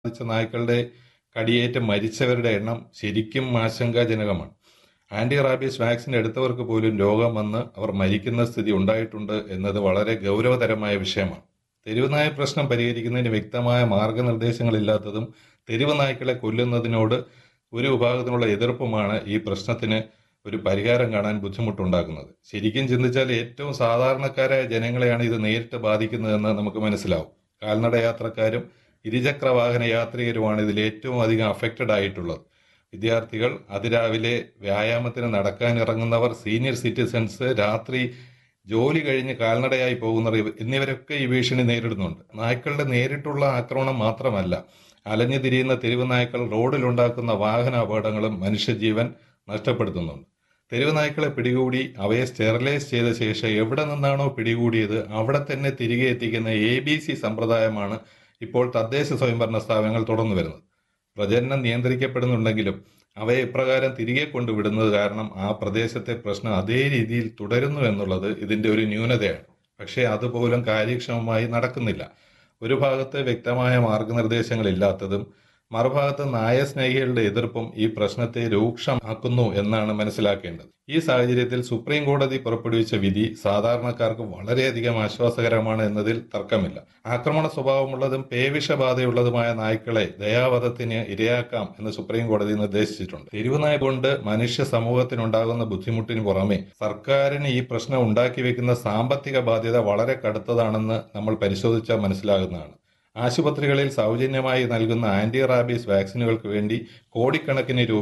ബാധിച്ച നായ്ക്കളുടെ കടിയേറ്റ് മരിച്ചവരുടെ എണ്ണം ശരിക്കും ആശങ്കാജനകമാണ് ആന്റി റാബീസ് വാക്സിൻ എടുത്തവർക്ക് പോലും രോഗം വന്ന് അവർ മരിക്കുന്ന സ്ഥിതി ഉണ്ടായിട്ടുണ്ട് എന്നത് വളരെ ഗൗരവതരമായ വിഷയമാണ് തെരുവുനായ പ്രശ്നം പരിഹരിക്കുന്നതിന് വ്യക്തമായ മാർഗനിർദ്ദേശങ്ങളില്ലാത്തതും തെരുവ് നായ്ക്കളെ കൊല്ലുന്നതിനോട് ഒരു വിഭാഗത്തിനുള്ള എതിർപ്പുമാണ് ഈ പ്രശ്നത്തിന് ഒരു പരിഹാരം കാണാൻ ബുദ്ധിമുട്ടുണ്ടാക്കുന്നത് ശരിക്കും ചിന്തിച്ചാൽ ഏറ്റവും സാധാരണക്കാരായ ജനങ്ങളെയാണ് ഇത് നേരിട്ട് ബാധിക്കുന്നതെന്ന് നമുക്ക് മനസ്സിലാവും കാൽനട യാത്രക്കാരും ഇരുചക്ര വാഹന യാത്രികരുമാണ് ഇതിൽ ഏറ്റവും അധികം അഫക്റ്റഡ് ആയിട്ടുള്ളത് വിദ്യാർത്ഥികൾ അതിരാവിലെ വ്യായാമത്തിന് നടക്കാൻ ഇറങ്ങുന്നവർ സീനിയർ സിറ്റിസൺസ് രാത്രി ജോലി കഴിഞ്ഞ് കാൽനടയായി പോകുന്നവർ ഇവ- എന്നിവരൊക്കെ ഈ ഭീഷണി നേരിടുന്നുണ്ട് നായ്ക്കളുടെ നേരിട്ടുള്ള ആക്രമണം മാത്രമല്ല അലഞ്ഞു തിരിയുന്ന തെരുവ് നായ്ക്കൾ റോഡിലുണ്ടാക്കുന്ന വാഹന അപകടങ്ങളും മനുഷ്യജീവൻ നഷ്ടപ്പെടുത്തുന്നുണ്ട് തെരുവ് നായ്ക്കളെ പിടികൂടി അവയെ സ്റ്റെറിലൈസ് ചെയ്ത ശേഷം എവിടെ നിന്നാണോ പിടികൂടിയത് അവിടെ തന്നെ തിരികെ എത്തിക്കുന്ന എ ബി സി സമ്പ്രദായമാണ് ഇപ്പോൾ തദ്ദേശ സ്വയംഭരണ സ്ഥാപനങ്ങൾ തുടർന്നു വരുന്നത് പ്രജനനം നിയന്ത്രിക്കപ്പെടുന്നുണ്ടെങ്കിലും അവയെ ഇപ്രകാരം തിരികെ കൊണ്ടുവിടുന്നത് കാരണം ആ പ്രദേശത്തെ പ്രശ്നം അതേ രീതിയിൽ തുടരുന്നു എന്നുള്ളത് ഇതിന്റെ ഒരു ന്യൂനതയാണ് പക്ഷേ അതുപോലും കാര്യക്ഷമമായി നടക്കുന്നില്ല ഒരു ഭാഗത്ത് വ്യക്തമായ മാർഗനിർദ്ദേശങ്ങളില്ലാത്തതും മറുഭാഗത്ത് നായസ്നേഹികളുടെ എതിർപ്പും ഈ പ്രശ്നത്തെ രൂക്ഷമാക്കുന്നു എന്നാണ് മനസ്സിലാക്കേണ്ടത് ഈ സാഹചര്യത്തിൽ സുപ്രീം കോടതി പുറപ്പെടുവിച്ച വിധി സാധാരണക്കാർക്ക് വളരെയധികം ആശ്വാസകരമാണ് എന്നതിൽ തർക്കമില്ല ആക്രമണ സ്വഭാവമുള്ളതും പേവിഷബാധയുള്ളതുമായ നായ്ക്കളെ ദയാവധത്തിന് ഇരയാക്കാം എന്ന് സുപ്രീം കോടതി നിർദ്ദേശിച്ചിട്ടുണ്ട് തെരുവുനായ കൊണ്ട് മനുഷ്യ സമൂഹത്തിനുണ്ടാകുന്ന ബുദ്ധിമുട്ടിന് പുറമെ സർക്കാരിന് ഈ പ്രശ്നം ഉണ്ടാക്കി വെക്കുന്ന സാമ്പത്തിക ബാധ്യത വളരെ കടുത്തതാണെന്ന് നമ്മൾ പരിശോധിച്ചാൽ മനസ്സിലാകുന്നതാണ് ആശുപത്രികളിൽ സൗജന്യമായി നൽകുന്ന ആന്റി റാബീസ് വാക്സിനുകൾക്ക് വേണ്ടി കോടിക്കണക്കിന് രൂപ